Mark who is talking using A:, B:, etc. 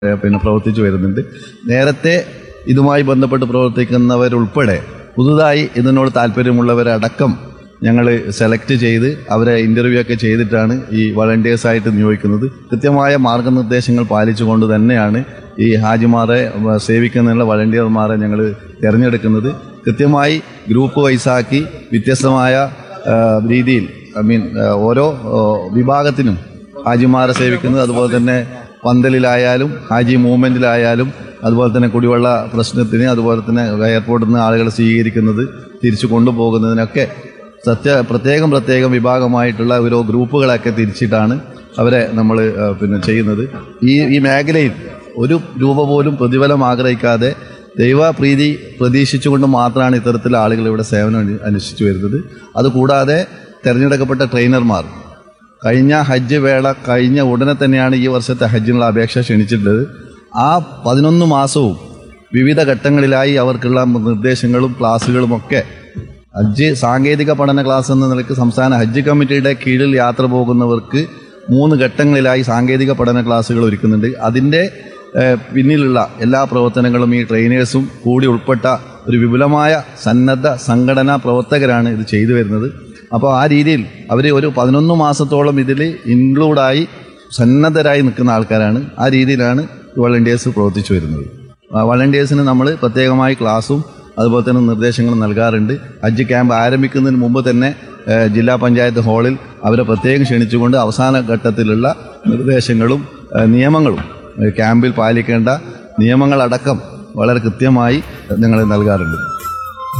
A: ഏഹ് പിന്നെ പ്രവർത്തിച്ചു വരുന്നുണ്ട് നേരത്തെ ഇതുമായി ബന്ധപ്പെട്ട് പ്രവർത്തിക്കുന്നവരുൾപ്പെടെ പുതുതായി ഇതിനോട് താല്പര്യമുള്ളവരടക്കം ഞങ്ങൾ സെലക്ട് ചെയ്ത് അവരെ ഇൻ്റർവ്യൂ ഒക്കെ ചെയ്തിട്ടാണ് ഈ വളണ്ടിയേഴ്സായിട്ട് നിയോഗിക്കുന്നത് കൃത്യമായ മാർഗനിർദ്ദേശങ്ങൾ പാലിച്ചുകൊണ്ട് തന്നെയാണ് ഈ ഹാജിമാരെ വ- സേവിക്കുന്നതിനുള്ള വളണ്ടിയർമാരെ ഞങ്ങൾ തിരഞ്ഞെടുക്കുന്നത് കൃത്യമായി ഗ്രൂപ്പ് വൈസാക്കി വ്യത്യസ്തമായ ആ, രീതിയിൽ ഐ മീൻ ആ, ഓരോ ആ, വിഭാഗത്തിനും ഹാജിമാരെ സേവിക്കുന്നത് അതുപോലെ തന്നെ പന്തലിലായാലും ഹാജി മൂവ്മെൻറ്റിലായാലും അതുപോലെ തന്നെ കുടിവെള്ള പ്രശ്നത്തിന് അതുപോലെ തന്നെ എയർപോർട്ടിൽ നിന്ന് ആളുകളെ സ്വീകരിക്കുന്നത് തിരിച്ചു കൊണ്ടുപോകുന്നതിനൊക്കെ സത്യ പ്രത്യേകം പ്രത്യേകം വിഭാഗമായിട്ടുള്ള ഓരോ ഗ്രൂപ്പുകളൊക്കെ തിരിച്ചിട്ടാണ് അവരെ നമ്മൾ പിന്നെ ചെയ്യുന്നത് ഈ ഈ മേഖലയിൽ ഒരു രൂപ പോലും പ്രതിഫലം ആഗ്രഹിക്കാതെ ദൈവപ്രീതി പ്രതീക്ഷിച്ചുകൊണ്ട് മാത്രമാണ് ഇത്തരത്തിലുള്ള ആളുകൾ ഇവിടെ സേവനം അനു- അനുഷ്ഠിച്ചു വരുന്നത് അതുകൂടാതെ തിരഞ്ഞെടുക്കപ്പെട്ട ട്രെയിനർമാർ കഴിഞ്ഞ ഹജ്ജ് വേള കഴിഞ്ഞ ഉടനെ തന്നെയാണ് ഈ വർഷത്തെ ഹജ്ജിനുള്ള അപേക്ഷ ക്ഷണിച്ചിട്ടുള്ളത് ആ പതിനൊന്ന് മാസവും വിവിധ ഘട്ടങ്ങളിലായി അവർക്കുള്ള നിർദ്ദേശങ്ങളും ക്ലാസ്സുകളും ഒക്കെ ഹജ്ജ് സാങ്കേതിക പഠന ക്ലാസ് എന്ന നിലയ്ക്ക് സംസ്ഥാന ഹജ്ജ് കമ്മിറ്റിയുടെ കീഴിൽ യാത്ര പോകുന്നവർക്ക് മൂന്ന് ഘട്ടങ്ങളിലായി സാങ്കേതിക പഠന ക്ലാസ്സുകൾ ഒരുക്കുന്നുണ്ട് അതിൻ്റെ ഏഹ്, പിന്നിലുള്ള എല്ലാ പ്രവർത്തനങ്ങളും ഈ ട്രെയിനേഴ്സും കൂടി ഉൾപ്പെട്ട ഒരു വിപുലമായ സന്നദ്ധ സംഘടനാ പ്രവർത്തകരാണ് ഇത് ചെയ്തു വരുന്നത് അപ്പോൾ ആ രീതിയിൽ അവർ ഒരു പതിനൊന്ന് മാസത്തോളം ഇതിൽ ഇൻക്ലൂഡായി സന്നദ്ധരായി നിൽക്കുന്ന ആൾക്കാരാണ് ആ രീതിയിലാണ് വോളണ്ടിയേഴ്സ് പ്രവർത്തിച്ചു വരുന്നത് വളണ്ടിയേഴ്സിന് നമ്മൾ പ്രത്യേകമായി ക്ലാസ്സും അതുപോലെ തന്നെ നിർദ്ദേശങ്ങളും നൽകാറുണ്ട് ഹജ്ജ് ക്യാമ്പ് ആരംഭിക്കുന്നതിന് മുമ്പ് തന്നെ ഏഹ്, ജില്ലാ പഞ്ചായത്ത് ഹാളിൽ അവരെ പ്രത്യേകം ക്ഷണിച്ചുകൊണ്ട് അവസാന ഘട്ടത്തിലുള്ള നിർദ്ദേശങ്ങളും ഏഹ്, നിയമങ്ങളും ഏഹ്, ക്യാമ്പിൽ പാലിക്കേണ്ട നിയമങ്ങളടക്കം വളരെ കൃത്യമായി ഞങ്ങൾ നൽകാറുണ്ട്